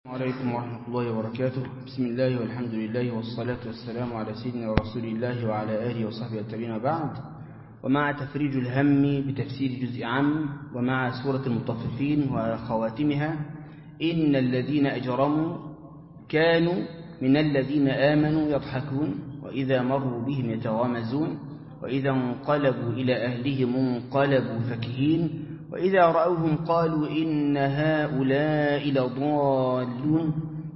عليكم ورحمة الله وبركاته بسم الله والحمد لله والصلاة والسلام على سيدنا ورسول الله وعلى آله وصحبه التابعين بعد ومع تفريج الهم بتفسير جزء عام ومع سورة المطففين وخواتمها إن الذين أجرموا كانوا من الذين آمنوا يضحكون وإذا مروا بهم يتغامزون وإذا انقلبوا إلى أهلهم انقلبوا فكهين وإذا رأوهم قالوا إن هؤلاء لضالون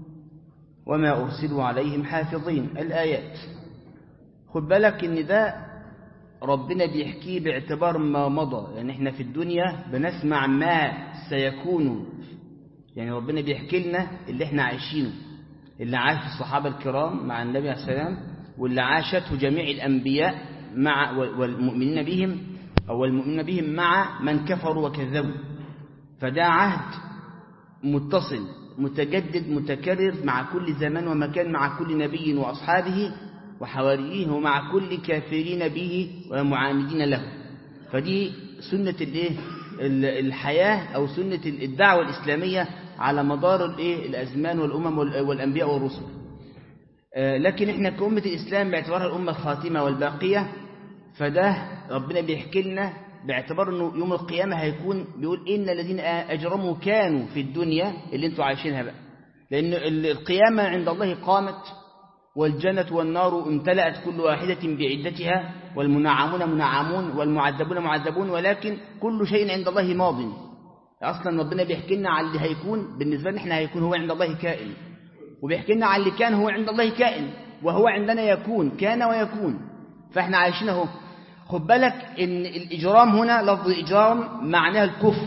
وما أرسلوا عليهم حافظين الآيات خد بالك إن ده ربنا بيحكيه باعتبار ما مضى يعني احنا في الدنيا بنسمع ما سيكون يعني ربنا بيحكي لنا اللي احنا عايشينه اللي عاش الصحابة الكرام مع النبي عليه السلام واللي عاشته جميع الأنبياء مع والمؤمنين بهم أو المؤمنين بهم مع من كفروا وكذبوا فده عهد متصل متجدد متكرر مع كل زمان ومكان مع كل نبي وأصحابه وحواريه ومع كل كافرين به ومعاندين له فدي سنة الايه الحياة أو سنة الدعوة الإسلامية على مدار الايه الأزمان والأمم والأنبياء والرسل لكن احنا كأمة الإسلام باعتبارها الأمة الخاتمة والباقية فده ربنا بيحكي لنا باعتبار انه يوم القيامة هيكون بيقول إن الذين أجرموا كانوا في الدنيا اللي انتوا عايشينها بقى لأن القيامة عند الله قامت والجنة والنار امتلأت كل واحدة بعدتها والمنعمون منعمون والمعذبون معذبون ولكن كل شيء عند الله ماض أصلا ربنا بيحكي لنا على اللي هيكون بالنسبة لنا احنا هيكون هو عند الله كائن وبيحكي لنا على اللي كان هو عند الله كائن وهو عندنا يكون كان ويكون فاحنا عايشين اهو خد بالك ان الاجرام هنا لفظ اجرام معناها الكفر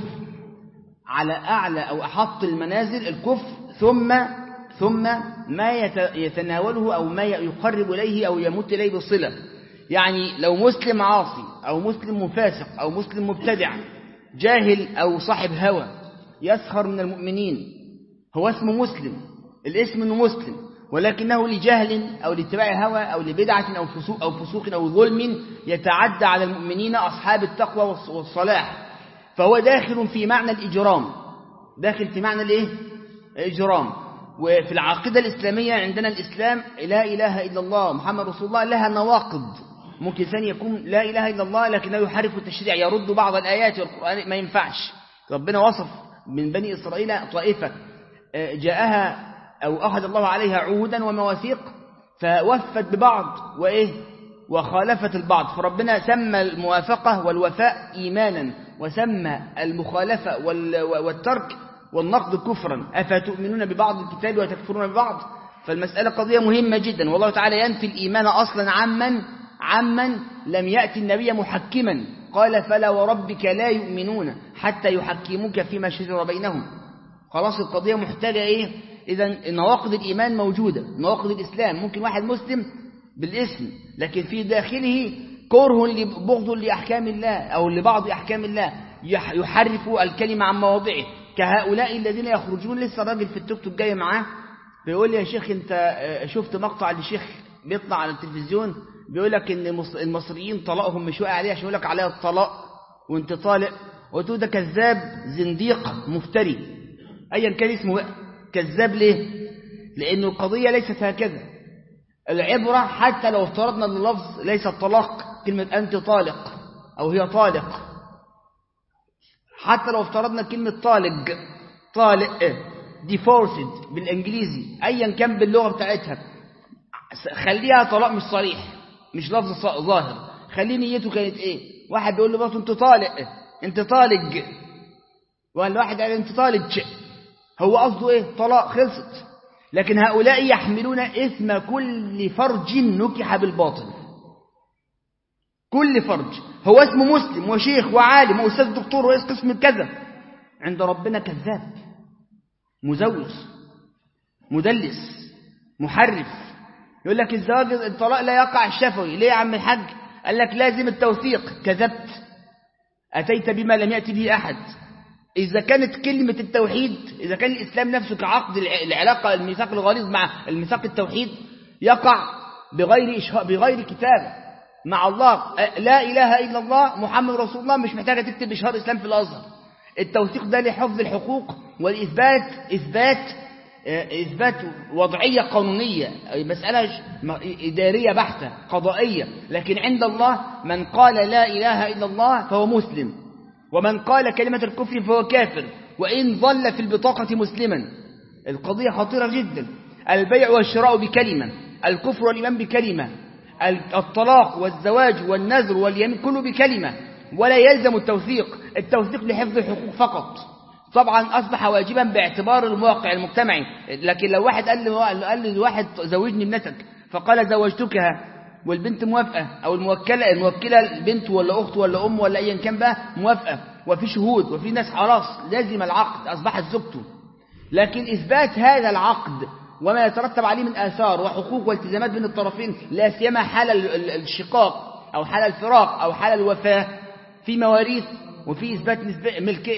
على اعلى او احط المنازل الكفر ثم ثم ما يتناوله او ما يقرب اليه او يمت اليه بالصله يعني لو مسلم عاصي او مسلم مفاسق او مسلم مبتدع جاهل او صاحب هوى يسخر من المؤمنين هو اسمه مسلم الاسم انه مسلم ولكنه لجهل أو لاتباع هوى أو لبدعة أو فسوق أو فسوق أو ظلم يتعدى على المؤمنين أصحاب التقوى والصلاح فهو داخل في معنى الإجرام داخل في معنى الإيه؟ الإجرام وفي العقيدة الإسلامية عندنا الإسلام لا إله إلا الله محمد رسول الله لها نواقض ممكن ثاني يكون لا إله إلا الله لكنه يحرف التشريع يرد بعض الآيات والقرآن ما ينفعش ربنا وصف من بني إسرائيل طائفة جاءها أو أخذ الله عليها عهودا ومواثيق فوفت ببعض وإيه وخالفت البعض فربنا سمى الموافقة والوفاء إيمانا وسمى المخالفة والترك والنقد كفرا أفتؤمنون ببعض الكتاب وتكفرون ببعض فالمسألة قضية مهمة جدا والله تعالى ينفي الإيمان أصلا عمن عمن لم يأتي النبي محكما قال فلا وربك لا يؤمنون حتى يحكموك فيما شجر بينهم خلاص القضية محتاجة إيه إذا نواقض الإيمان موجودة نواقض الإسلام ممكن واحد مسلم بالاسم لكن في داخله كره بغض لأحكام الله أو لبعض أحكام الله يحرف الكلمة عن مواضعه كهؤلاء الذين يخرجون لسه راجل في التوك توك جاي معاه بيقول لي يا شيخ أنت شفت مقطع لشيخ بيطلع على التلفزيون بيقول لك إن المصريين طلاقهم مش واقع عليه عشان يقول لك عليها الطلاق وأنت طالق قلت له ده كذاب زنديق مفتري أيا كان اسمه بقى كذاب ليه لأن القضية ليست هكذا العبرة حتى لو افترضنا أن اللفظ ليس الطلاق كلمة أنت طالق أو هي طالق حتى لو افترضنا كلمة طالق طالق divorced بالإنجليزي أيا كان باللغة بتاعتها خليها طلاق مش صريح مش لفظ ظاهر خليه نيته كانت ايه واحد بيقول له بس انت طالق انت طالق ولا واحد قال انت طالق هو قصده ايه طلاق خلصت لكن هؤلاء يحملون إثم كل فرج نكح بالباطل كل فرج هو اسمه مسلم وشيخ وعالم وأستاذ دكتور ورئيس قسم كذا عند ربنا كذاب مزوج مدلس محرف يقول لك الزواج الطلاق لا يقع الشفوي ليه يا عم الحاج قال لك لازم التوثيق كذبت أتيت بما لم يأتي به أحد إذا كانت كلمة التوحيد إذا كان الإسلام نفسه كعقد العلاقة الميثاق الغليظ مع الميثاق التوحيد يقع بغير إشهاء بغير كتابة مع الله لا إله إلا الله محمد رسول الله مش محتاجة تكتب إشهار إسلام في الأزهر التوثيق ده لحفظ الحقوق والإثبات إثبات إثبات وضعية قانونية مسألة إدارية بحتة قضائية لكن عند الله من قال لا إله إلا الله فهو مسلم ومن قال كلمة الكفر فهو كافر وإن ظل في البطاقة مسلما القضية خطيرة جدا البيع والشراء بكلمة الكفر والإيمان بكلمة الطلاق والزواج والنذر واليمين كله بكلمة ولا يلزم التوثيق التوثيق لحفظ الحقوق فقط طبعا أصبح واجبا باعتبار المواقع المجتمعي لكن لو واحد قال له قال لواحد زوجني ابنتك فقال زوجتكها والبنت موافقة أو الموكلة الموكلة البنت ولا أخت ولا أم ولا أيا كان بقى موافقة وفي شهود وفي ناس خلاص لازم العقد أصبحت زوجته لكن إثبات هذا العقد وما يترتب عليه من آثار وحقوق والتزامات بين الطرفين لا سيما حال الشقاق أو حال الفراق أو حال الوفاة في مواريث وفي إثبات ملك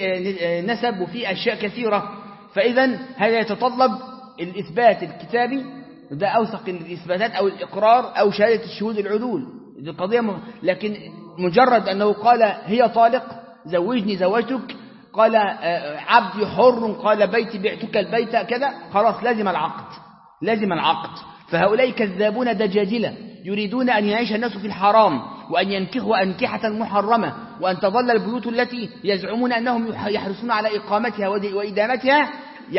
نسب وفي أشياء كثيرة فإذا هذا يتطلب الإثبات الكتابي ده أوثق الإثباتات أو الإقرار أو شهادة الشهود العدول دي قضية م... لكن مجرد أنه قال هي طالق زوجني زوجتك قال عبدي حر قال بيتي بعتك البيت كذا خلاص لازم العقد لازم العقد فهؤلاء كذابون دجاجلة يريدون أن يعيش الناس في الحرام وأن ينكحوا أنكحة محرمة وأن تظل البيوت التي يزعمون أنهم يحرصون على إقامتها وإدامتها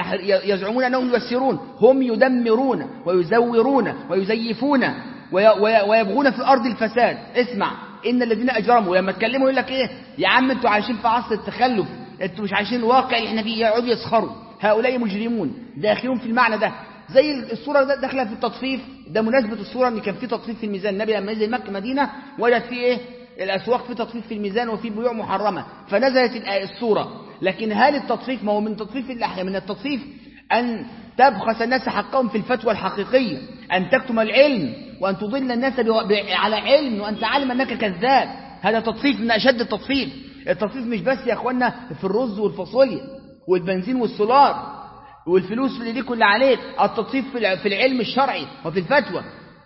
يزعمون أنهم يسرون هم يدمرون ويزورون ويزيفون ويبغون في الأرض الفساد اسمع إن الذين أجرموا لما تكلموا يقول لك إيه يا عم أنتوا عايشين في عصر التخلف أنتوا مش عايشين الواقع اللي احنا فيه يقعدوا يسخروا هؤلاء مجرمون داخلون في المعنى ده زي الصورة ده داخله في التطفيف ده مناسبة الصورة ان كان في تطفيف في الميزان النبي لما نزل مكة مدينة وجد فيه ايه الأسواق في تطفيف في الميزان وفي بيوع محرمة فنزلت الصورة لكن هل التطفيف ما هو من تطفيف الأحياء من التطفيف أن تبخس الناس حقهم في الفتوى الحقيقية أن تكتم العلم وأن تضل الناس على علم وأنت عالم أنك كذاب هذا تطفيف من أشد التطفيف التطفيف مش بس يا أخوانا في الرز والفاصوليا والبنزين والسولار والفلوس اللي ليك واللي عليك التطفيف في العلم الشرعي وفي الفتوى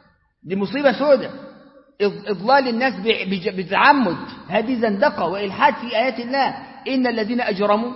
دي مصيبة سودة إضلال الناس بتعمد هذه زندقة وإلحاد في آيات الله إن الذين أجرموا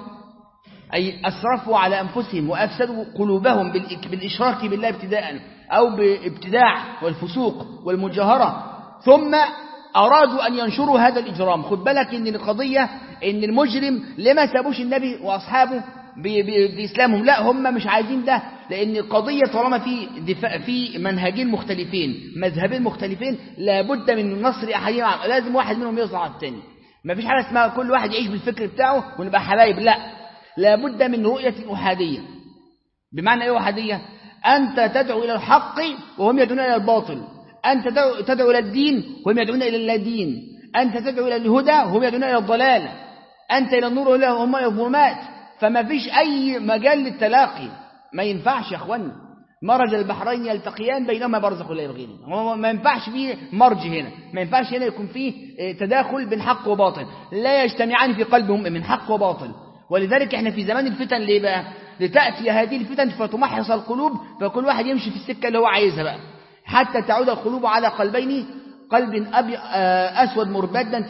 أي أسرفوا على أنفسهم وأفسدوا قلوبهم بالإشراك بالله ابتداء أو بابتداع والفسوق والمجاهرة ثم أرادوا أن ينشروا هذا الإجرام خد بالك إن القضية إن المجرم لما سابوش النبي وأصحابه بإسلامهم لا هم مش عايزين ده لأن القضية طالما في دفاع في منهجين مختلفين مذهبين مختلفين لابد من نصر أحدهم لازم واحد منهم يصنع على الثاني ما فيش حاجة اسمها كل واحد يعيش بالفكر بتاعه ونبقى حبايب لا لابد من رؤية أحادية بمعنى إيه أحادية أنت تدعو إلى الحق وهم يدعون إلى الباطل أنت تدعو, تدعو إلى الدين وهم يدعون إلى اللادين أنت تدعو إلى الهدى وهم يدعون إلى الضلال أنت إلى النور وهم إلى الظلمات فما فيش أي مجال للتلاقي ما ينفعش يا أخوانا مرج البحرين يلتقيان بينهما برزخ لا يبغين ما ينفعش فيه مرج هنا ما ينفعش هنا يكون فيه تداخل بين حق وباطل لا يجتمعان في قلب من حق وباطل ولذلك احنا في زمان الفتن ليه بقى لتأتي هذه الفتن فتمحص القلوب فكل واحد يمشي في السكة اللي هو عايزها بقى حتى تعود القلوب على قلبين قلب أبي أسود مربدا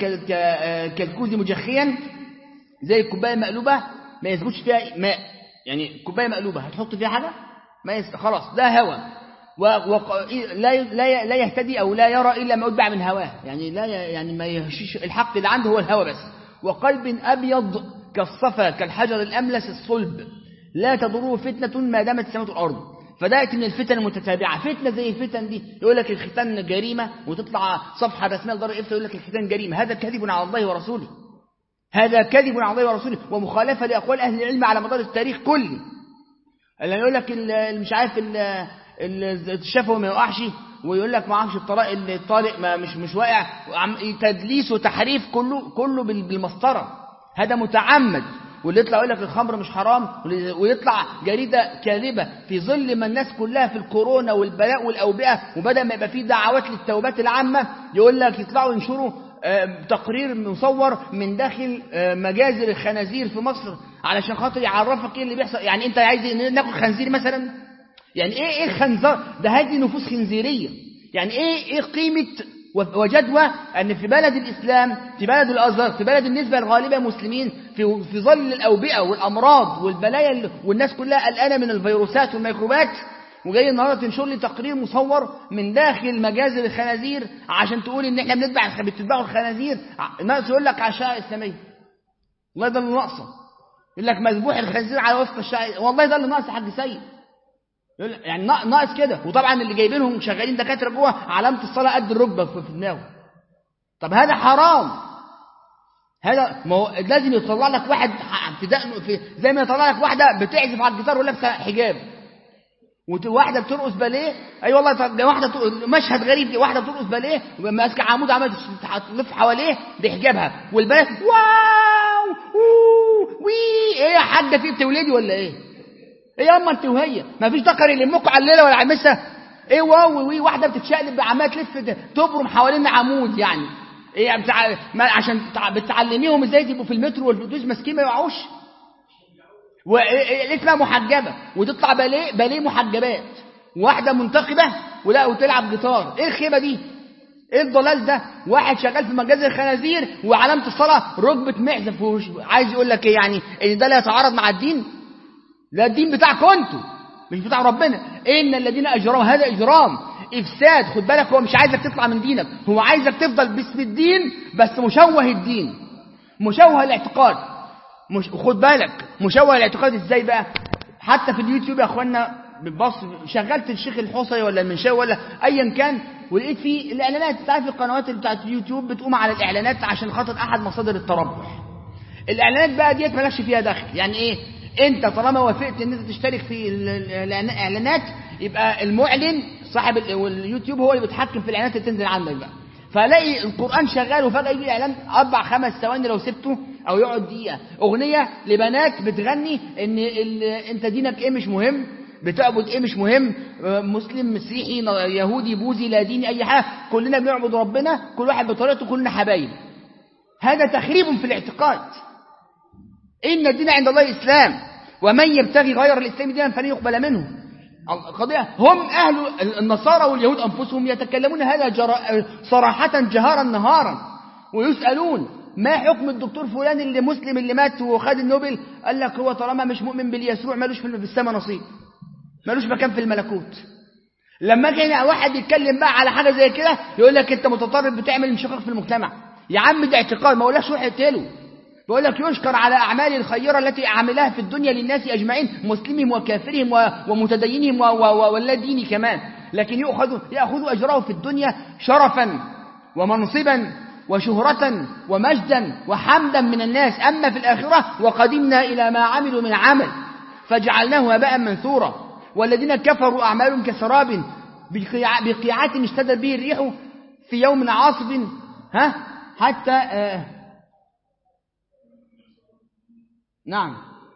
كالكوز مجخيا زي الكوباية مقلوبة ما يثبتش فيها ماء يعني كوبايه مقلوبه هتحط فيها حاجه ما يست... خلاص ده هواء و... و... لا لا لا يهتدي او لا يرى الا ما يتبع من هواه يعني لا ي... يعني ما يهشيش الحق اللي عنده هو الهوى بس وقلب ابيض كالصفا كالحجر الاملس الصلب لا تضره فتنه ما دامت السماوات والارض فدأت من الفتن المتتابعة فتنة زي الفتن دي يقول لك الختان جريمة وتطلع صفحة رسمية لدار الإفتاء يقول لك الختان جريمة هذا كذب على الله ورسوله هذا كذب على الله ورسوله ومخالفة لأقوال أهل العلم على مدار التاريخ كله اللي يقول لك مش عارف الشفوي ما يقعش ويقول لك ما اعرفش الطلاق الطالق ما مش مش واقع تدليس وتحريف كله كله بالمسطره هذا متعمد واللي يطلع يقول لك الخمر مش حرام ويطلع جريدة كاذبة في ظل ما الناس كلها في الكورونا والبلاء والأوبئة وبدأ ما يبقى فيه دعوات للتوبات العامة يقول لك يطلعوا ينشروا تقرير مصور من داخل مجازر الخنازير في مصر علشان خاطر يعرفك ايه اللي بيحصل يعني انت عايز ناكل خنزير مثلا يعني ايه ايه الخنزر ده هذه نفوس خنزيريه يعني ايه ايه قيمه وجدوى أن في بلد الإسلام في بلد الأزهر في بلد النسبة الغالبة مسلمين في, في ظل الأوبئة والأمراض والبلايا والناس كلها قلقانة من الفيروسات والميكروبات وجاي النهارده تنشر لي تقرير مصور من داخل مجازر الخنازير عشان تقول ان احنا بنتبع بتتبعوا الخنازير ناقص يقول لك عشاء اسلاميه والله ده اللي ناقصه يقول لك مذبوح الخنزير على وفق الشرع والله ده اللي ناقص يا حاج سيد يعني ناقص كده وطبعا اللي جايبينهم شغالين دكاتره جوه علامه الصلاه قد الركبه في دماغه طب هذا حرام هذا ما هو لازم يطلع لك واحد في دقنه في زي ما يطلع لك واحده بتعزف على الجيتار ولابسه حجاب وواحده بترقص باليه اي والله طب ده واحده مشهد غريب واحده بترقص باليه ماسكه عمود عماله تلف حواليه بحجابها والبنات واو وي ايه يا حاجه في بتولدي ولا ايه ايه يا اما انت وهي ما فيش ذكر يلمكوا على الليله ولا على المسا ايه واو وي واحده بتتشقلب عماله تلف تبرم حوالين عمود يعني ايه بتاع عشان بتعلميهم ازاي يبقوا في المترو والاتوبيس ماسكين ما يقعوش واسمها محجبه وتطلع باليه باليه محجبات واحده منتقبه ولا وتلعب جيتار ايه الخيبه دي ايه الضلال ده واحد شغال في مجاز الخنازير وعلامه الصلاه ركبه معزف عايز يقول لك ايه يعني ان ده لا يتعارض مع الدين لا الدين بتاعكم انتوا مش بتاع ربنا ان الذين اجرموا هذا اجرام افساد خد بالك هو مش عايزك تطلع من دينك هو عايزك تفضل باسم الدين بس مشوه الدين مشوه الاعتقاد مش خد بالك مشوه الاعتقاد ازاي بقى حتى في اليوتيوب يا اخوانا بتبص شغلت الشيخ الحصري ولا المنشاوي ولا ايا كان ولقيت في الاعلانات بتاعت القنوات بتاعت اليوتيوب بتقوم على الاعلانات عشان خاطر احد مصادر التربح الاعلانات بقى ديت مالكش فيها دخل يعني ايه انت طالما وافقت ان انت تشترك في الاعلانات يبقى المعلن صاحب اليوتيوب هو اللي بيتحكم في الاعلانات اللي تنزل عندك بقى فلاقي القران شغال وفجاه يجي اعلان اربع خمس ثواني لو سبته او يقعد دقيقه اغنيه لبنات بتغني ان انت دينك ايه مش مهم بتعبد ايه مش مهم مسلم مسيحي يهودي بوذي لا ديني اي حاجه كلنا بنعبد ربنا كل واحد بطريقته كلنا حبايب هذا تخريب في الاعتقاد ان الدين عند الله الاسلام ومن يبتغي غير الاسلام دينا فلن يقبل منه القضية هم أهل النصارى واليهود أنفسهم يتكلمون هذا جر... صراحة جهارا نهارا ويسألون ما حكم الدكتور فلان اللي مسلم اللي مات وخد النوبل قال لك هو طالما مش مؤمن باليسوع مالوش في السماء نصيب مالوش مكان في الملكوت لما كان واحد يتكلم بقى على حاجة زي كده يقول لك انت متطرف بتعمل انشقاق في المجتمع يا عم ده اعتقاد ما اقولكش روح اقتله بيقول لك يشكر على أعمال الخيرة التي عملها في الدنيا للناس أجمعين مسلمهم وكافرهم ومتدينهم ولا ديني كمان لكن يأخذ يأخذ أجره في الدنيا شرفا ومنصبا وشهرة ومجدا وحمدا من الناس أما في الآخرة وقدمنا إلى ما عملوا من عمل فجعلناه هباء منثورا والذين كفروا أعمالهم كسراب بقيعات اشتدت به الريح في يوم عاصف ها حتى آه نعم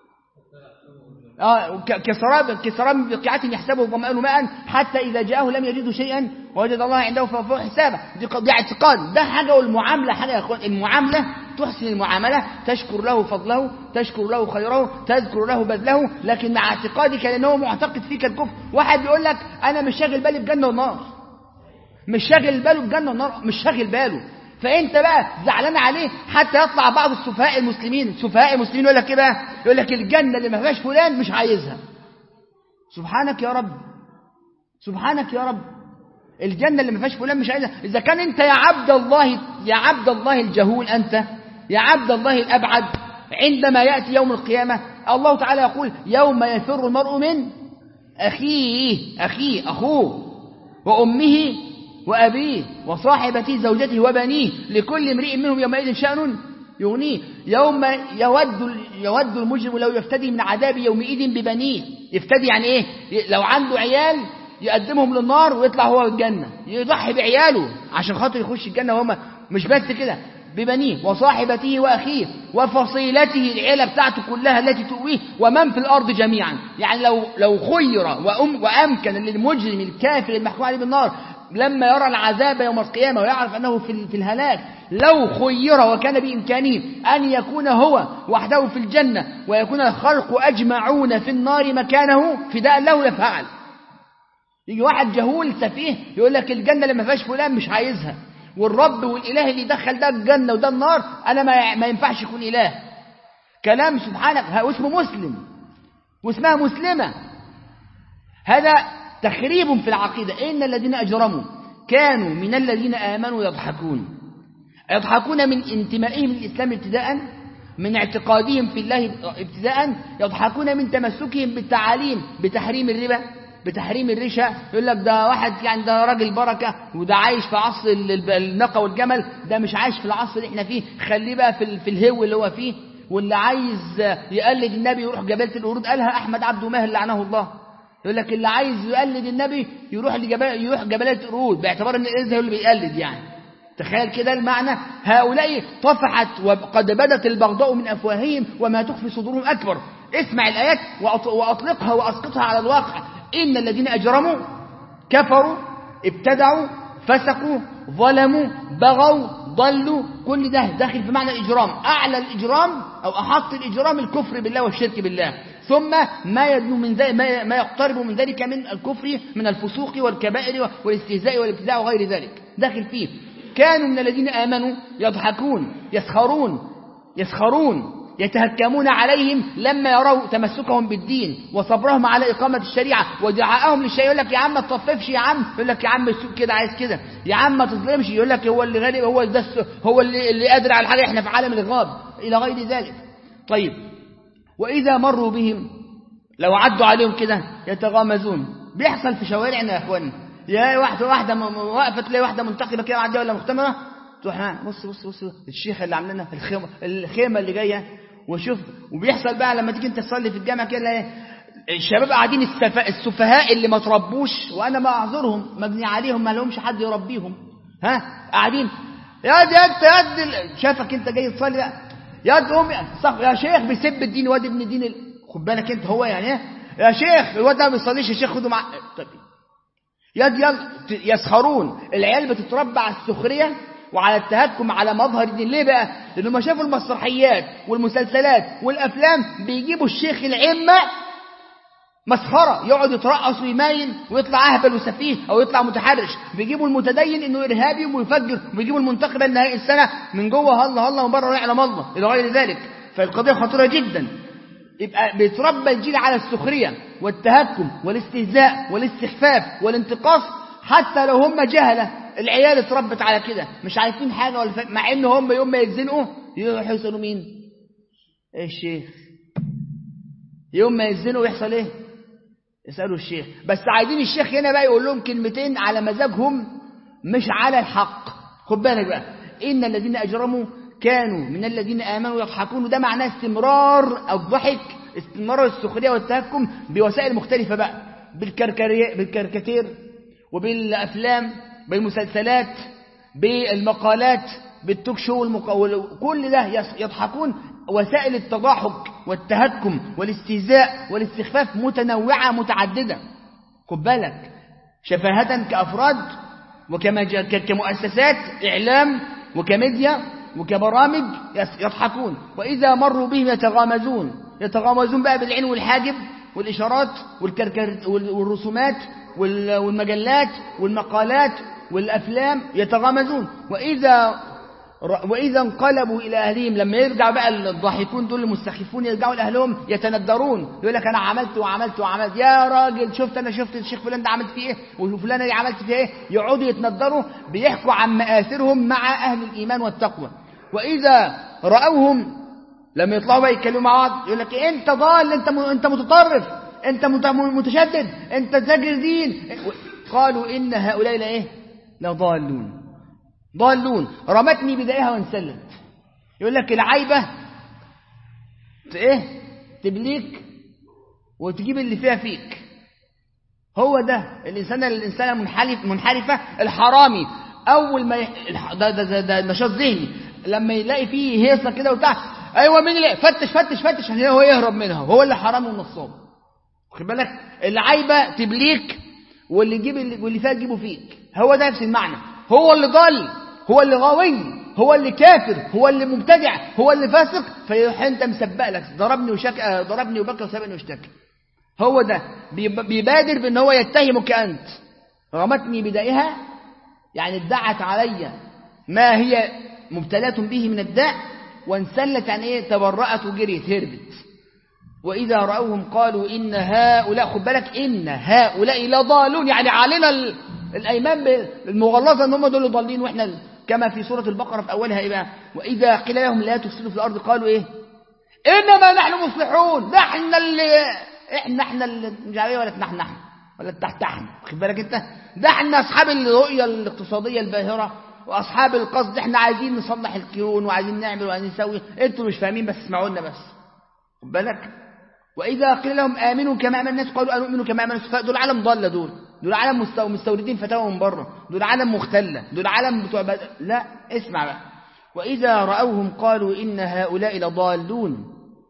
آه كسراب كسراب بقيعة يحسبه ظمآن ماء حتى إذا جاءه لم يجده شيئا ووجد الله عنده فوق حسابه دي قضية اعتقاد ده حاجة والمعاملة حاجة يا أخوان المعاملة تحسن المعاملة تشكر له فضله تشكر له خيره تذكر له بذله لكن مع اعتقادك لأنه معتقد فيك الكفر واحد بيقول لك أنا مش شاغل بالي بجنة ونار مش شاغل باله بجنة ونار مش شاغل باله فانت بقى زعلان عليه حتى يطلع بعض السفهاء المسلمين السفهاء المسلمين يقول لك ايه بقى يقول لك الجنه اللي ما فيهاش فلان مش عايزها سبحانك يا رب سبحانك يا رب الجنه اللي ما فيهاش فلان مش عايزها اذا كان انت يا عبد الله يا عبد الله الجهول انت يا عبد الله الابعد عندما ياتي يوم القيامه الله تعالى يقول يوم يفر المرء من اخيه اخيه اخوه وامه وأبيه وصاحبته زوجته وبنيه لكل امرئ منهم يومئذ شأن يغنيه يوم يود يود المجرم لو يفتدي من عذاب يومئذ ببنيه يفتدي يعني ايه لو عنده عيال يقدمهم للنار ويطلع هو الجنة يضحي بعياله عشان خاطر يخش الجنة وهم مش بس كده ببنيه وصاحبته وأخيه وفصيلته العيلة بتاعته كلها التي تؤويه ومن في الأرض جميعا يعني لو لو خير وأم وأمكن للمجرم الكافر المحكوم عليه بالنار لما يرى العذاب يوم القيامة ويعرف أنه في في الهلاك لو خير وكان بإمكانه أن يكون هو وحده في الجنة ويكون الخلق أجمعون في النار مكانه فداء له لفعل يجي واحد جهول سفيه يقول لك الجنة اللي ما فيهاش فلان مش عايزها والرب والإله اللي دخل ده الجنة وده النار أنا ما, ما ينفعش يكون إله كلام سبحانك واسمه مسلم واسمها مسلمة هذا تخريب في العقيدة إن الذين أجرموا كانوا من الذين آمنوا يضحكون يضحكون من انتمائهم للإسلام ابتداء من اعتقادهم في الله ابتداء يضحكون من تمسكهم بالتعاليم بتحريم الربا بتحريم الرشا يقول لك ده واحد يعني ده راجل بركة وده عايش في عصر النقى والجمل ده مش عايش في العصر اللي احنا فيه خليه بقى في, في الهو اللي هو فيه واللي عايز يقلد النبي يروح جبالة القرود قالها أحمد عبد ماهر لعنه الله يقول لك اللي عايز يقلد النبي يروح لجبال يروح جبلات القرود باعتبار ان الانسان هو اللي بيقلد يعني تخيل كده المعنى هؤلاء طفحت وقد بدت البغضاء من افواههم وما تخفي صدورهم اكبر اسمع الايات واطلقها واسقطها على الواقع ان الذين اجرموا كفروا ابتدعوا فسقوا ظلموا بغوا ضلوا كل ده داخل في معنى الإجرام أعلى الإجرام أو أحط الإجرام الكفر بالله والشرك بالله ثم ما يدنو من ذلك ما ما يقترب من ذلك من الكفر من الفسوق والكبائر والاستهزاء والابتداع وغير ذلك داخل فيه كانوا من الذين آمنوا يضحكون يسخرون يسخرون يتهكمون عليهم لما يروا تمسكهم بالدين وصبرهم على إقامة الشريعة ودعائهم للشيء يقول لك يا عم ما تطففش يا عم يقول لك يا عم السوق كده عايز كده يا عم ما تظلمش يقول لك هو اللي غالب هو ده هو اللي, اللي قادر على الحاجة احنا في عالم الغاب إلى غير ذلك طيب وإذا مروا بهم لو عدوا عليهم كده يتغامزون بيحصل في شوارعنا يا اخواني يا واحدة واحدة واقفة تلاقي واحدة منتقبة كده معدية ولا مختمرة تروح بص بص بص الشيخ اللي عاملنا الخيمة الخيمة اللي جاية وشوف وبيحصل بقى لما تيجي انت تصلي في الجامع كده الشباب قاعدين السفهاء اللي ما تربوش وانا ما اعذرهم مبني عليهم ما لهمش حد يربيهم ها قاعدين يا دي انت يا دي شافك انت جاي تصلي بقى يا دي امي صح يا شيخ بيسب الدين واد ابن الدين خد بالك انت هو يعني ايه يا شيخ الواد ده ما بيصليش يا شيخ خده مع طب يا دي يسخرون العيال بتتربى على السخريه وعلى التهكم على مظهر الدين ليه بقى لأنه ما شافوا المسرحيات والمسلسلات والأفلام بيجيبوا الشيخ العمة مسخرة يقعد يترقص ويمايل ويطلع أهبل وسفيه أو يطلع متحرش بيجيبوا المتدين إنه إرهابي ويفجر وبيجيبوا المنتخب نهاية السنة من جوه هلا هلا ومن بره يعلم الله إلى غير ذلك فالقضية خطيرة جدا يبقى بيتربى الجيل على السخرية والتهكم والاستهزاء والاستخفاف والانتقاص حتى لو هم جهلة العيال اتربت على كده مش عارفين حاجة ولا ف... مع ان هم يوم ما يتزنقوا يروحوا يسألوا مين ايه الشيخ يوم ما يتزنقوا يحصل ايه يسألوا الشيخ بس عايزين الشيخ هنا بقى يقول لهم كلمتين على مزاجهم مش على الحق خد بالك بقى ان الذين اجرموا كانوا من الذين امنوا يضحكون وده معناه استمرار الضحك استمرار السخريه والتهكم بوسائل مختلفه بقى بالكاريكاتير وبالافلام بالمسلسلات بالمقالات بالتوك شو والمق... كل ده يضحكون وسائل التضاحك والتهكم والاستهزاء والاستخفاف متنوعة متعددة خد بالك شفاهة كأفراد وكما كمؤسسات إعلام وكميديا وكبرامج يضحكون وإذا مروا بهم يتغامزون يتغامزون بقى بالعين والحاجب والإشارات والكركر والرسومات والمجلات والمقالات والأفلام يتغامزون وإذا وإذا انقلبوا إلى أهلهم لما يرجع بقى الضاحكون دول المستخفون يرجعوا لأهلهم يتندرون يقول لك أنا عملت وعملت وعملت يا راجل شفت أنا شفت الشيخ فلان ده عملت فيه إيه وفلان دي عملت فيه إيه يقعدوا يتندروا بيحكوا عن مآثرهم مع أهل الإيمان والتقوى وإذا رأوهم لما يطلعوا بقى يتكلموا مع بعض يقول لك أنت ضال أنت أنت متطرف أنت متشدد أنت تاجر دين قالوا إن هؤلاء لا إيه لضالون ضالون رمتني بدائها وانسلت يقول لك العيبة ايه تبليك وتجيب اللي فيها فيك هو ده الإنسان الإنسان منحرف منحرفة الحرامي أول ما يح... ده, ده, ده, ده نشاط ذهني لما يلاقي فيه هيصة كده وبتاع أيوة مين اللي فتش فتش فتش عشان هو يهرب منها هو اللي حرامي ونصاب واخد بالك العيبة تبليك واللي يجيب اللي, واللي فيها تجيبه فيك هو ده نفس المعنى هو اللي ضل هو اللي غاوي هو اللي كافر هو اللي مبتدع هو اللي فاسق فيروح انت مسبق لك ضربني وشك ضربني وبكى وسابني واشتكى هو ده بيبادر بان هو يتهمك انت رمتني بدائها يعني ادعت علي ما هي مبتلاة به من الداء وانسلت عن ايه تبرأت وجريت هربت وإذا رأوهم قالوا إن هؤلاء خد بالك إن هؤلاء لضالون يعني علينا ال- الأيمان المغلظة إن هم دول ضالين وإحنا ال- كما في سورة البقرة في أولها إيه بقى وإذا قيل لهم لا تفسدوا في الأرض قالوا إيه إنما نحن مصلحون ده إحنا اللي إحنا إحنا اللي مش عارف إيه ولا نحن نحن ولا تحت احنا واخد بالك أنت ده إحنا أصحاب الرؤية الاقتصادية الباهرة وأصحاب القصد إحنا عايزين نصلح الكيون وعايزين نعمل وعايزين نسوي أنتوا مش فاهمين بس اسمعونا بس خد بالك وإذا قيل لهم آمنوا كما آمن الناس قالوا أنؤمن كما آمن السفهاء دول عالم ضالة دول دول عالم مستو... مستوردين فتاوى من بره دول عالم مختلة دول عالم بتوع بد... لا اسمع بقى وإذا رأوهم قالوا إن هؤلاء لضالون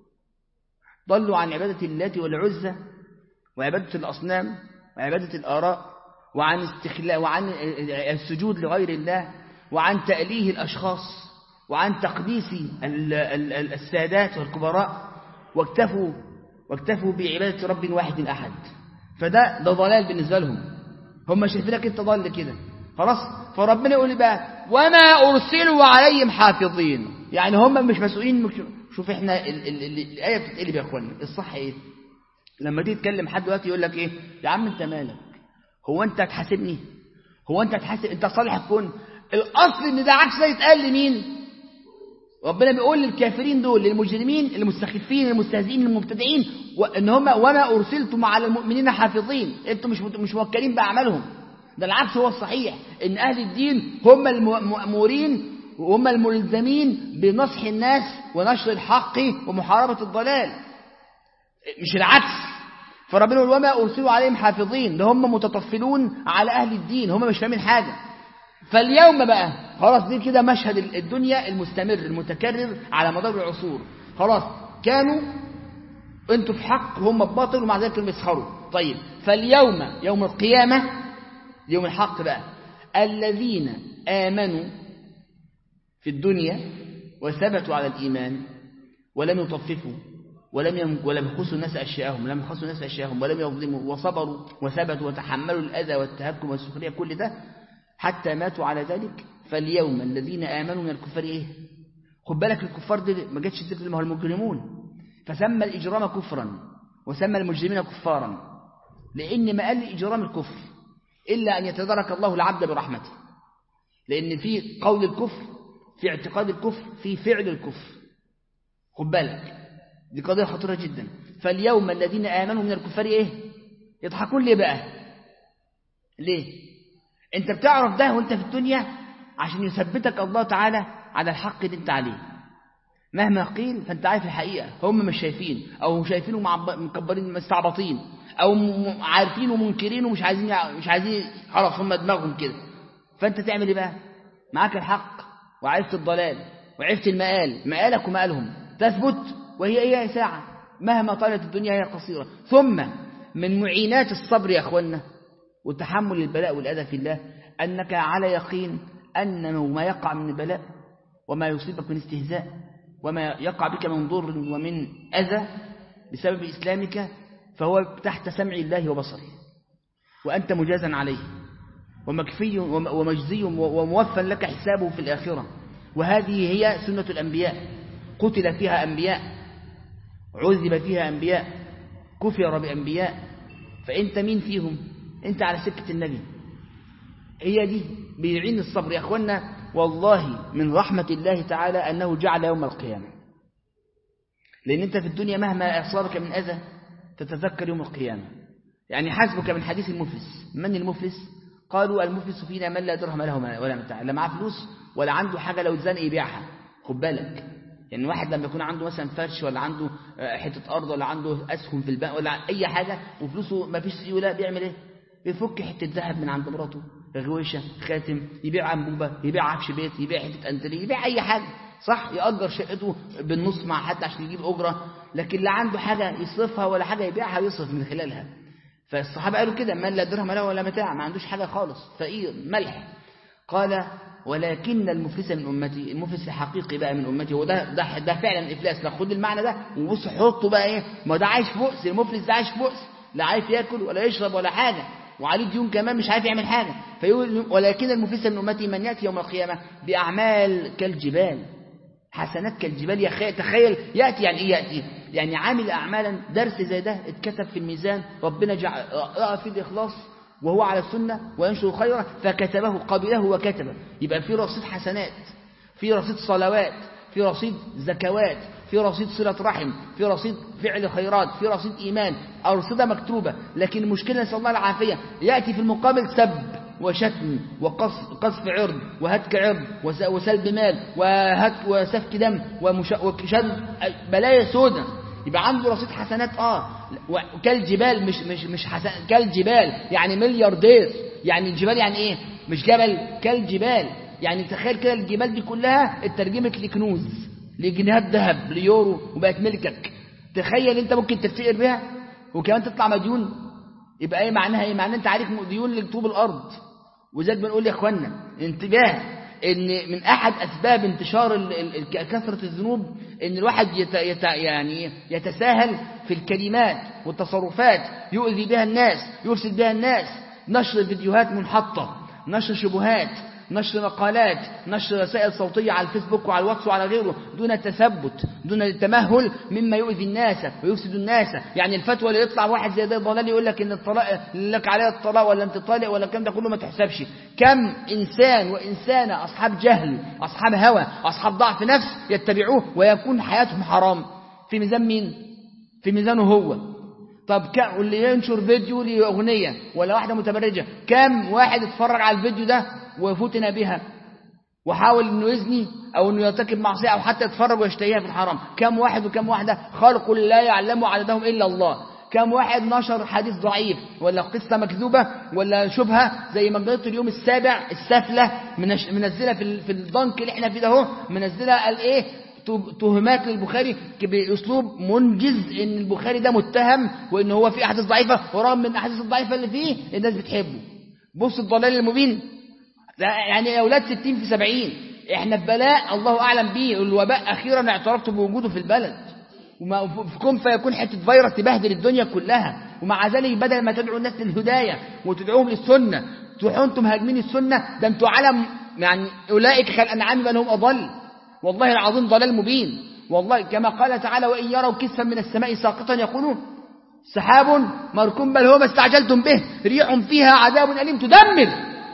ضلوا عن عبادة اللات والعزى وعبادة الأصنام وعبادة الآراء وعن استخلاء وعن السجود لغير الله وعن تأليه الأشخاص وعن تقديس ال- ال- ال- السادات والكبراء واكتفوا واكتفوا بعبادة رب واحد أحد فده ده ضلال بالنسبة لهم هم شايفينك انت ضال كده خلاص فربنا يقول لي بقى وما أرسلوا عليهم حافظين يعني هم مش مسؤولين مش شوف احنا ال ال ال الآية بتتقلب يا اخوانا الصح ايه لما تيجي تكلم حد دلوقتي يقول لك ايه يا عم انت مالك هو انت هتحاسبني هو انت هتحاسب انت صالح الكون الاصل ان ده عكس ده يتقال لمين ربنا بيقول للكافرين دول للمجرمين المستخفين المستهزئين المبتدعين وان هم وما ارسلتم على المؤمنين حافظين انتم مش مش موكلين باعمالهم ده العكس هو الصحيح ان اهل الدين هم المأمورين وهم الملزمين بنصح الناس ونشر الحق ومحاربة الضلال مش العكس فربنا يقول وما أرسلوا عليهم حافظين ده هم متطفلون على أهل الدين هم مش فاهمين حاجة فاليوم بقى خلاص دي كده مشهد الدنيا المستمر المتكرر على مدار العصور خلاص كانوا انتوا في حق هم بباطل ومع ذلك بيسخروا طيب فاليوم يوم القيامة يوم الحق بقى الذين آمنوا في الدنيا وثبتوا على الإيمان ولم يطففوا ولم يم... ولم يخصوا الناس أشياءهم ولم يخصوا الناس أشياءهم ولم يظلموا وصبروا وثبتوا وتحملوا الأذى والتهكم والسخرية كل ده حتى ماتوا على ذلك فاليوم الذين آمنوا من الكفار إيه خد بالك الكفار دي ما جاتش ذكر ما هو المجرمون فسمى الإجرام كفرا وسمى المجرمين كفارا لأن ما قال الإجرام الكفر إلا أن يتدرك الله العبد برحمته لأن في قول الكفر في اعتقاد الكفر في فعل الكفر خد بالك دي قضية خطيرة جدا فاليوم الذين آمنوا من الكفار إيه يضحكون ليه بقى ليه انت بتعرف ده وانت في الدنيا عشان يثبتك الله تعالى على الحق اللي انت عليه مهما قيل فانت عارف الحقيقة هم مش شايفين او شايفين ومكبرين مستعبطين او عارفين ومنكرين ومش عايزين مش عايزين خلاص هم دماغهم كده فانت تعمل ايه بقى معاك الحق وعرفت الضلال وعرفت المآل مآلك ومآلهم تثبت وهي هي ساعة مهما طالت الدنيا هي قصيرة ثم من معينات الصبر يا أخوانا وتحمل البلاء والأذى في الله أنك على يقين أن ما يقع من البلاء وما يصيبك من استهزاء وما يقع بك من ضر ومن أذى بسبب إسلامك فهو تحت سمع الله وبصره وأنت مجازا عليه ومكفي ومجزي وموفى لك حسابه في الآخرة وهذه هي سنة الأنبياء قتل فيها أنبياء عذب فيها أنبياء كفر بأنبياء فأنت مين فيهم أنت على سكة النبي هي دي بيعين الصبر يا أخوانا والله من رحمة الله تعالى أنه جعل يوم القيامة لأن أنت في الدنيا مهما أصابك من أذى تتذكر يوم القيامة يعني حسبك من حديث المفلس من المفلس قالوا المفلس فينا من لا درهم له ولا متاع لا معاه فلوس ولا عنده حاجة لو اتزنق يبيعها خد بالك يعني واحد لما يكون عنده مثلا فرش ولا عنده حتة أرض ولا عنده أسهم في البنك ولا أي حاجة وفلوسه ما فيش سيولة بيعمل إيه بيفك حتة ذهب من عند مراته غويشة خاتم يبيع أنبوبة يبيع عفش بيت يبيع حتة أنتري يبيع أي حاجة صح يأجر شقته بالنص مع حد عشان يجيب أجرة لكن لا عنده حاجة يصرفها ولا حاجة يبيعها يصرف من خلالها فالصحابة قالوا كده من لا درهم له ولا متاع ما عندوش حاجة خالص فقير ملح قال ولكن المفلس من أمتي المفلس الحقيقي بقى من أمتي وده ده, ده فعلا إفلاس لا خد المعنى ده وبص حطه بقى إيه ما ده عايش في بؤس المفلس ده عايش في بؤس لا عارف ياكل ولا يشرب ولا حاجة وعليه ديون كمان مش عارف يعمل حاجة فيقول ولكن المفلس من أمتي من يأتي يوم القيامة بأعمال كالجبال حسنات كالجبال يا خي... تخيل يأتي يعني إيه يأتي يعني عامل أعمالا درس زي ده اتكتب في الميزان ربنا جعل رأى في الإخلاص وهو على السنة وينشر خيرا فكتبه قبله وكتبه يبقى في رصيد حسنات في رصيد صلوات في رصيد زكوات في رصيد صلة رحم في رصيد فعل خيرات في رصيد إيمان أرصدة مكتوبة لكن المشكلة نسأل الله العافية يأتي في المقابل سب وشتم وقصف عرض وهتك عرض وسلب مال وهت وسفك دم وشد بلايا سودة يبقى عنده رصيد حسنات اه كالجبال مش مش مش حسن كالجبال يعني ملياردير يعني الجبال يعني ايه مش جبل كالجبال يعني تخيل كده الجبال دي كلها اترجمت لكنوز لجنيهات ذهب ليورو وبقت ملكك تخيل انت ممكن تفتقر بيها وكمان تطلع مديون يبقى ايه معناها ايه معناها انت عليك ديون لطوب الارض وزيك بنقول يا اخوانا انتباه ان من احد اسباب انتشار كثره الذنوب ان الواحد يت يت يعني يتساهل في الكلمات والتصرفات يؤذي بها الناس يفسد بها الناس نشر فيديوهات منحطه نشر شبهات نشر مقالات نشر رسائل صوتية على الفيسبوك وعلى الواتس وعلى غيره دون التثبت دون التمهل مما يؤذي الناس ويفسد الناس يعني الفتوى اللي يطلع واحد زي ده ضلال يقول لك ان الطلاق لك عليه الطلاق ولا انت طالق ولا الكلام ده كله ما تحسبش كم انسان وانسانه اصحاب جهل اصحاب هوى اصحاب ضعف نفس يتبعوه ويكون حياتهم حرام في ميزان مين في ميزانه هو طب كم اللي ينشر فيديو لاغنيه ولا واحده متبرجه كم واحد اتفرج على الفيديو ده وفتن بها وحاول انه يزني او انه يرتكب معصيه او حتى يتفرج ويشتهيها في الحرام كم واحد وكم واحده خلق لا يعلم عددهم الا الله كم واحد نشر حديث ضعيف ولا قصة مكذوبة ولا شبهة زي ما قلت اليوم السابع السفلة منزلة في في الضنك اللي احنا فيه ده اهو منزلة قال ايه تهمات للبخاري باسلوب منجز ان البخاري ده متهم وان هو في احاديث ضعيفه ورغم من الاحاديث الضعيفه اللي فيه الناس بتحبه بص الضلال المبين يعني يا اولاد 60 في 70 احنا في بلاء الله اعلم به الوباء اخيرا اعترفت بوجوده في البلد وما في كون فيكون حته فيروس تبهدل الدنيا كلها ومع ذلك بدل ما تدعو الناس للهدايه وتدعوهم للسنه تروحوا انتم هاجمين السنه ده انتوا علم يعني اولئك كالانعام بل هم اضل والله العظيم ضلال مبين والله كما قال تعالى وان يروا كسفا من السماء ساقطا يقولون سحاب مركوم بل هو ما استعجلتم به ريح فيها عذاب اليم تدمر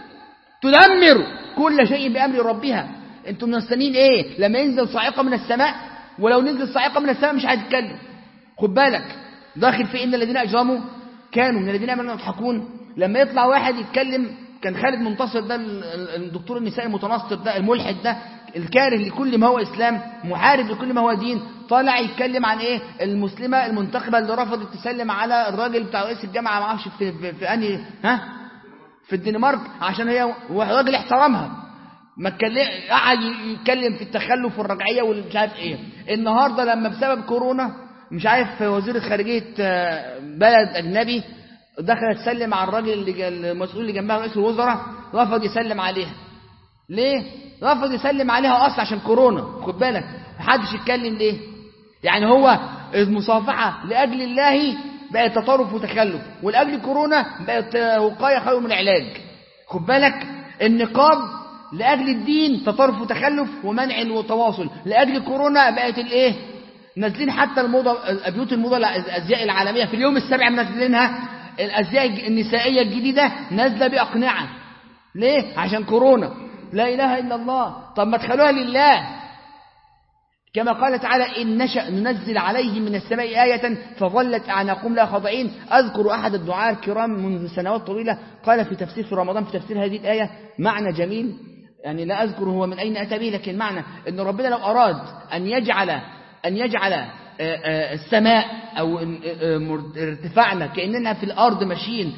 تدمر كل شيء بأمر ربها انتم مستنين ايه لما ينزل صاعقة من السماء ولو نزل صاعقة من السماء مش هتتكلم خد بالك داخل في ان الذين اجرموا كانوا من الذين امنوا يضحكون لما يطلع واحد يتكلم كان خالد منتصر ده الدكتور النسائي المتنصر ده الملحد ده الكاره لكل ما هو اسلام محارب لكل ما هو دين طالع يتكلم عن ايه المسلمه المنتخبه اللي رفضت تسلم على الراجل بتاع رئيس الجامعه ما اعرفش في, في, في انهي ها في الدنمارك عشان هي راجل احترمها ما اتكلم قعد يتكلم في التخلف والرجعيه والمش عارف ايه النهارده لما بسبب كورونا مش عارف وزير خارجيه بلد اجنبي دخلت تسلم على الراجل اللي المسؤول اللي جنبها رئيس الوزراء رفض يسلم عليها ليه رفض يسلم عليها اصلا عشان كورونا خد بالك محدش يتكلم ليه يعني هو المصافحه لاجل الله بقت تطرف وتخلف ولاجل كورونا بقت وقايه خير من العلاج خد بالك النقاب لاجل الدين تطرف وتخلف ومنع وتواصل لاجل كورونا بقت الايه نازلين حتى الموضه بيوت الموضه الازياء العالميه في اليوم السابع منزلينها الازياء النسائيه الجديده نازله باقنعه ليه عشان كورونا لا اله الا الله طب ما تخلوها لله كما قال تعالى إن نشأ ننزل عليهم من السماء آية فظلت أعناقهم لها خاضعين أذكر أحد الدعاء الكرام منذ سنوات طويلة قال في تفسير في رمضان في تفسير هذه الآية معنى جميل يعني لا أذكر هو من أين أتى به لكن معنى أن ربنا لو أراد أن يجعل أن يجعل السماء أو ارتفاعنا كأننا في الأرض ماشيين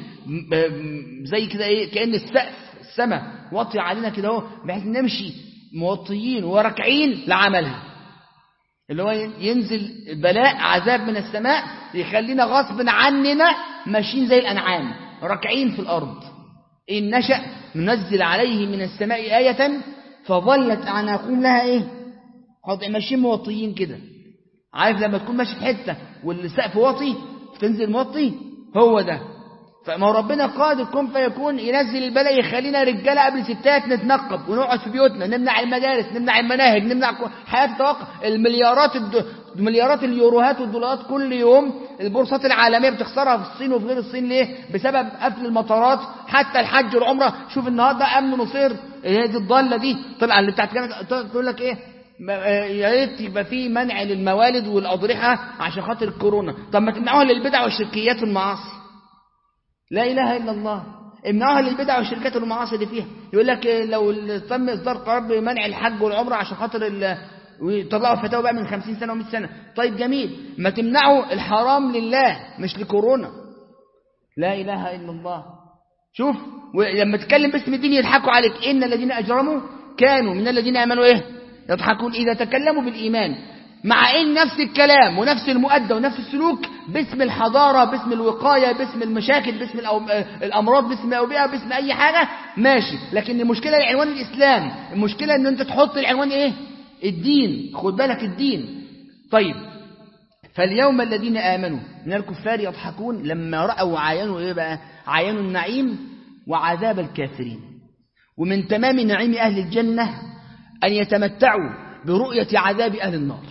زي كده إيه كأن السقف السماء وطي علينا كده اهو بحيث نمشي موطيين وركعين لعملها اللي هو ينزل بلاء عذاب من السماء يخلينا غصب عننا ماشيين زي الأنعام راكعين في الأرض إن نشأ ننزل عليه من السماء آية فظلت أعناقهم لها إيه قطع ماشيين موطيين كده عارف لما تكون ماشي في حتة والسقف واطي تنزل موطي هو ده فما هو ربنا قادر كن فيكون ينزل البلاء يخلينا رجاله قبل ستات نتنقب ونقعد في بيوتنا نمنع المدارس نمنع المناهج نمنع حياه تتوقف المليارات الد... مليارات اليوروهات والدولارات كل يوم البورصات العالميه بتخسرها في الصين وفي غير الصين ليه؟ بسبب قفل المطارات حتى الحج والعمره شوف النهارده امن نصير هي دي الضاله دي طلع اللي بتاعت تقول لك ايه يا ريت يبقى في منع للموالد والاضرحه عشان خاطر الكورونا طب ما تمنعوها للبدع والشركيات والمعاصي لا اله الا الله امنعوها للبدع والشركات والمعاصي اللي فيها يقول لك لو تم اصدار قرار بمنع الحج والعمره عشان خاطر ويطلعوا فتاوى بقى من 50 سنه و100 سنه طيب جميل ما تمنعوا الحرام لله مش لكورونا لا اله الا الله شوف لما تتكلم باسم الدين يضحكوا عليك ان الذين اجرموا كانوا من الذين امنوا ايه يضحكون اذا تكلموا بالايمان مع ان نفس الكلام ونفس المؤدى ونفس السلوك باسم الحضارة باسم الوقاية باسم المشاكل باسم الأمراض باسم الأوبئة باسم أي حاجة ماشي لكن المشكلة العنوان الإسلام المشكلة أن أنت تحط العنوان إيه الدين خد بالك الدين طيب فاليوم الذين آمنوا من الكفار يضحكون لما رأوا وعاينوا إيه بقى عاينوا النعيم وعذاب الكافرين ومن تمام نعيم أهل الجنة أن يتمتعوا برؤية عذاب أهل النار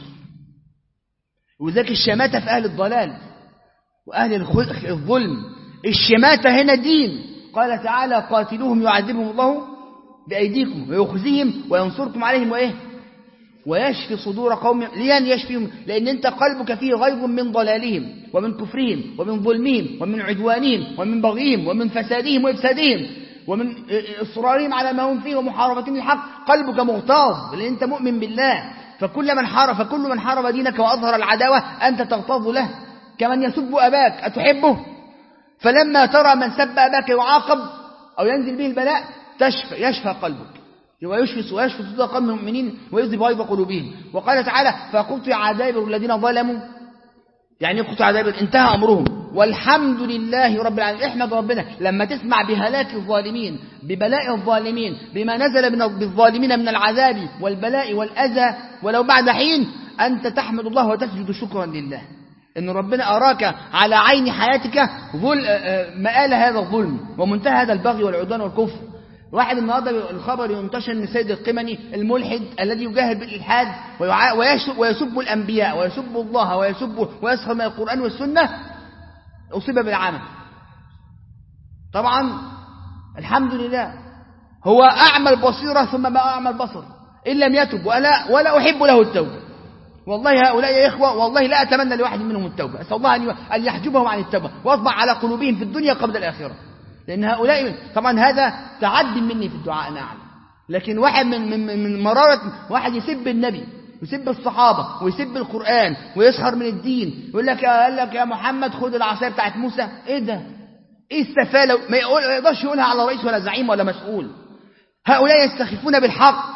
وذاك الشماتة في أهل الضلال وأهل الظلم الشماتة هنا دين قال تعالى قاتلوهم يعذبهم الله بأيديكم ويخزيهم وينصركم عليهم وإيه ويشفي صدور قوم لين يشفيهم لأن أنت قلبك فيه غيظ من ضلالهم ومن كفرهم ومن ظلمهم ومن عدوانهم ومن بغيهم ومن فسادهم وإفسادهم ومن إصرارهم على ما هم فيه ومحاربتهم الحق قلبك مغتاظ لأن أنت مؤمن بالله فكل من حارب فكل من حارب دينك وأظهر العداوة أنت تغتاظ له كمن يسب أباك أتحبه فلما ترى من سب أباك يعاقب أو ينزل به البلاء تشفى يشفى قلبك ويشفي ويشفي صدور قوم المؤمنين ويذهب غيظ قلوبهم وقال تعالى فقطع دابر الذين ظلموا يعني قطع دابر انتهى أمرهم والحمد لله رب العالمين احمد ربنا لما تسمع بهلاك الظالمين ببلاء الظالمين بما نزل من بالظالمين من العذاب والبلاء والأذى ولو بعد حين أنت تحمد الله وتسجد شكرا لله إن ربنا أراك على عين حياتك ظل مآل هذا الظلم ومنتهى هذا البغي والعدوان والكفر واحد النهارده الخبر ينتشر ان سيد القمني الملحد الذي يجاهد بالالحاد ويسب الانبياء ويسب الله ويسب ويسخر من القران والسنه اصيب بالعمى طبعا الحمد لله هو اعمى البصيره ثم ما اعمى البصر ان لم يتب ولا ولا احب له التوبه والله هؤلاء يا إخوة والله لا أتمنى لواحد منهم التوبة أسأل الله أن يحجبهم عن التوبة وأطبع على قلوبهم في الدنيا قبل الآخرة لأن هؤلاء طبعا هذا تعد مني في الدعاء أنا أعلم لكن واحد من, من, من مرارة واحد يسب النبي ويسب الصحابة ويسب القرآن ويسخر من الدين يقول لك قال لك يا محمد خد العصاية بتاعت موسى ايه ده ايه السفالة ما يقول ما يقدرش يقولها على رئيس ولا زعيم ولا مسؤول هؤلاء يستخفون بالحق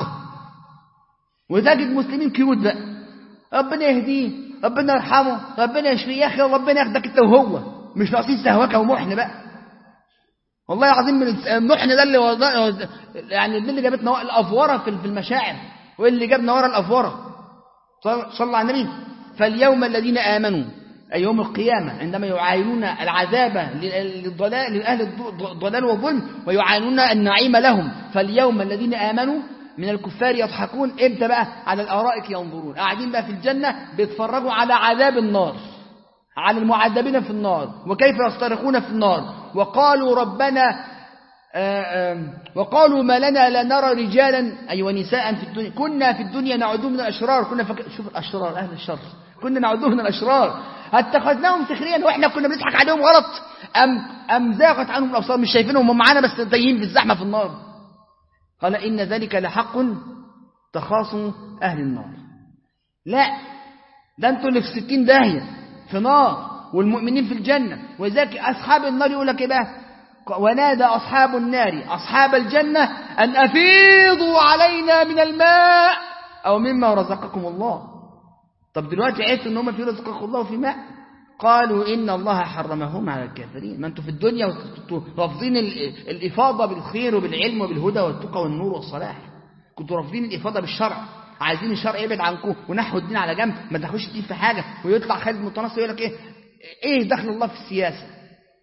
وتجد مسلمين كيوت بقى ربنا يهديه ربنا يرحمه ربنا يشفيه يا اخي ربنا ياخدك انت وهو مش ناقصين سهوكه ومحن بقى والله العظيم من المحن ده اللي وضع يعني دي اللي جابتنا الافوره في المشاعر واللي جابنا ورا الافوره صلى على النبي فاليوم الذين امنوا أي يوم القيامة عندما يعاينون العذاب للضلال لأهل الضلال والظلم ويعاينون النعيم لهم فاليوم الذين آمنوا من الكفار يضحكون امتى بقى على الارائك ينظرون قاعدين بقى في الجنة بيتفرجوا على عذاب النار على المعذبين في النار وكيف يصطرخون في النار وقالوا ربنا آآ آآ وقالوا ما لنا لا نرى رجالا أي ونساء في الدنيا كنا في الدنيا نعدهم من الأشرار كنا فك... شوف الأشرار أهل الشر كنا نعدهم من الأشرار اتخذناهم سخريا وإحنا كنا بنضحك عليهم غلط أم, أم زاغت عنهم الأبصار مش شايفينهم هم معانا بس تايهين في الزحمة في النار قال إن ذلك لحق تخاصم أهل النار لا ده أنتوا اللي في ستين داهية في نار والمؤمنين في الجنة وذلك أصحاب النار يقول لك إيه بقى ونادى أصحاب النار أصحاب الجنة أن أفيضوا علينا من الماء أو مما رزقكم الله طب دلوقتي عرفت ان هم في رزقكم الله في ماء قالوا إن الله حرمهم على الكافرين ما أنتوا في الدنيا رافضين الإفاضة بالخير وبالعلم وبالهدى والتقى والنور والصلاح كنتوا رافضين الإفاضة بالشرع عايزين الشرع يبعد عنكم ونحوا الدين على جنب ما تدخلوش الدين في حاجة ويطلع خالد متنصر يقول لك إيه إيه دخل الله في السياسة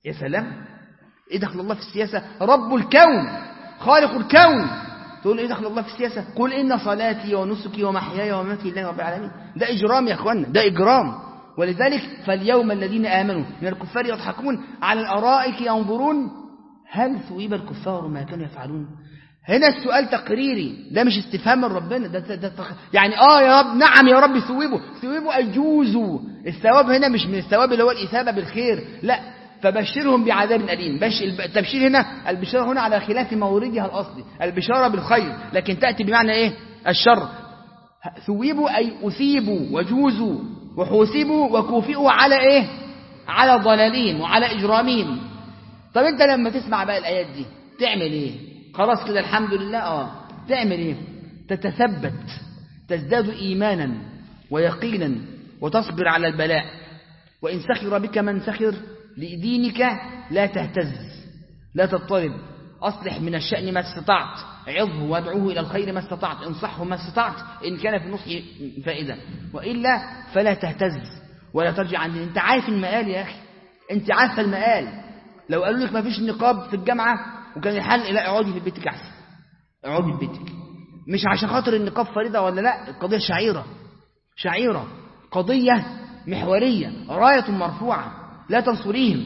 يا سلام ايه دخل الله في السياسة رب الكون خالق الكون تقول ايه دخل الله في السياسة قل ان صلاتي ونسكي ومحياي ومماتي لله رب العالمين ده اجرام يا اخوانا ده اجرام ولذلك فاليوم الذين امنوا من الكفار يضحكون على الارائك ينظرون هل ثويب الكفار ما كانوا يفعلون هنا السؤال تقريري ده مش استفهام من ربنا ده, ده, ده يعني اه يا رب نعم يا رب ثوبوا ثوبوا اجوزوا الثواب هنا مش من الثواب اللي هو الاثابه بالخير لا فبشرهم بعذاب أليم بش التبشير هنا البشارة هنا على خلاف موردها الأصلي البشارة بالخير لكن تأتي بمعنى إيه الشر ثوبوا أي أثيبوا وجوزوا وحوسبوا وكوفئوا على إيه على ضلالين وعلى إجرامين طب أنت لما تسمع بقى الآيات دي تعمل إيه خلاص كده الحمد لله آه تعمل إيه تتثبت تزداد إيمانا ويقينا وتصبر على البلاء وإن سخر بك من سخر لدينك لا تهتز لا تضطرب أصلح من الشأن ما استطعت عظه وادعوه إلى الخير ما استطعت انصحه ما استطعت إن كان في نصح فائدة وإلا فلا تهتز ولا ترجع عن أنت عارف المآل يا أخي أنت عارف المآل لو قالوا لك ما فيش نقاب في الجامعة وكان الحل لا اقعدي في بيتك أحسن اقعدي في بيتك مش عشان خاطر النقاب فريضة ولا لا القضية شعيرة شعيرة قضية محورية راية مرفوعة لا تنصريهم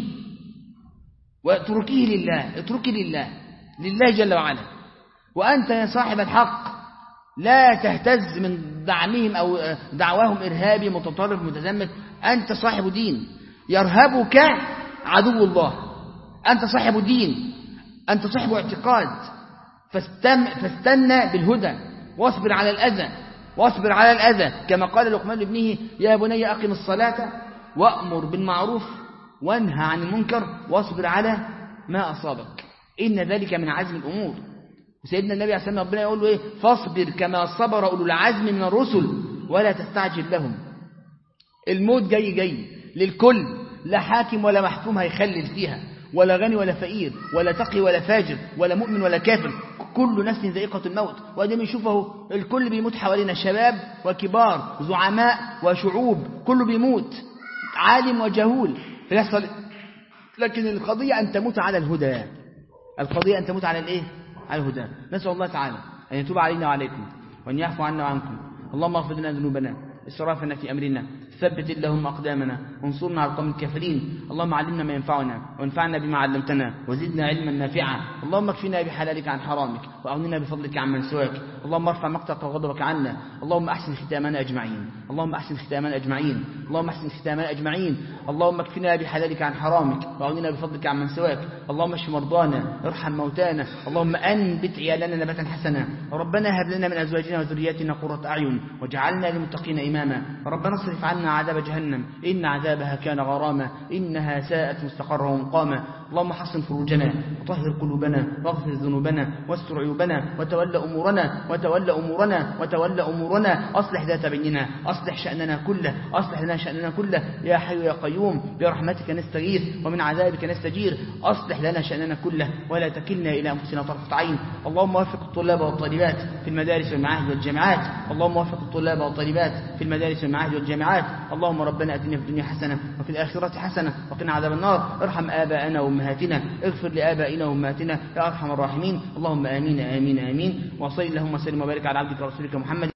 واتركيه لله اتركي لله لله جل وعلا وأنت يا صاحب الحق لا تهتز من دعمهم أو دعواهم إرهابي متطرف متزمت أنت صاحب دين يرهبك عدو الله أنت صاحب دين أنت صاحب اعتقاد فاستم فاستنى بالهدى واصبر على الأذى واصبر على الأذى كما قال لقمان لابنه يا بني أقم الصلاة وأمر بالمعروف وانهى عن المنكر واصبر على ما أصابك إن ذلك من عزم الأمور وسيدنا النبي عليه الصلاة والسلام ربنا يقول له إيه فاصبر كما صبر أولو العزم من الرسل ولا تستعجل لهم الموت جاي جاي للكل لا حاكم ولا محكوم هيخلل فيها ولا غني ولا فقير ولا تقي ولا فاجر ولا مؤمن ولا كافر كل نفس ذائقة الموت وده بنشوفه الكل بيموت حوالينا شباب وكبار زعماء وشعوب كله بيموت عالم وجهول فيحصل لكن القضية أن تموت على الهدى القضية أن تموت على الإيه؟ على الهدى نسأل الله تعالى أن يتوب علينا وعليكم وأن يعفو عنا وعنكم اللهم اغفر لنا ذنوبنا إسرافنا في أمرنا ثبت اللهم أقدامنا وانصرنا على القوم الكافرين اللهم علمنا ما ينفعنا وانفعنا بما علمتنا وزدنا علما نافعا اللهم اكفنا بحلالك عن حرامك وأغننا بفضلك عن من سواك اللهم ارفع مقتك وغضبك عنا اللهم أحسن ختامنا أجمعين اللهم أحسن ختامنا أجمعين اللهم أحسن ختامنا أجمعين اللهم اكفنا بحلالك عن حرامك وأغننا بفضلك عن من سواك اللهم اشف مرضانا ارحم موتانا اللهم أنبت عيالنا نباتا حسنا ربنا هب لنا من أزواجنا وذرياتنا قرة أعين واجعلنا للمتقين إماما ربنا اصرف عنا عذاب جهنم إن عذابها كان غراما إنها ساءت مستقرا ومقاما اللهم حسن فروجنا وطهر قلوبنا واغفر ذنوبنا واستر عيوبنا وتولى أمورنا وتولى أمورنا وتولى أمورنا أصلح ذات بيننا أصلح شأننا كله أصلح لنا شأننا كله يا حي يا قيوم برحمتك نستغيث ومن عذابك نستجير أصلح لنا شأننا كله ولا تكلنا إلى أنفسنا طرفة عين اللهم وفق الطلاب والطالبات في المدارس والمعاهد والجامعات اللهم وفق الطلاب والطالبات في المدارس والمعاهد والجامعات اللهم ربنا أتنا في الدنيا حسنة وفي الآخرة حسنة وقنا عذاب النار ارحم آباءنا وأمهاتنا اغفر لآبائنا وأمهاتنا يا أرحم الراحمين اللهم آمين آمين آمين وصلي اللهم وسلم وبارك على عبدك ورسولك محمد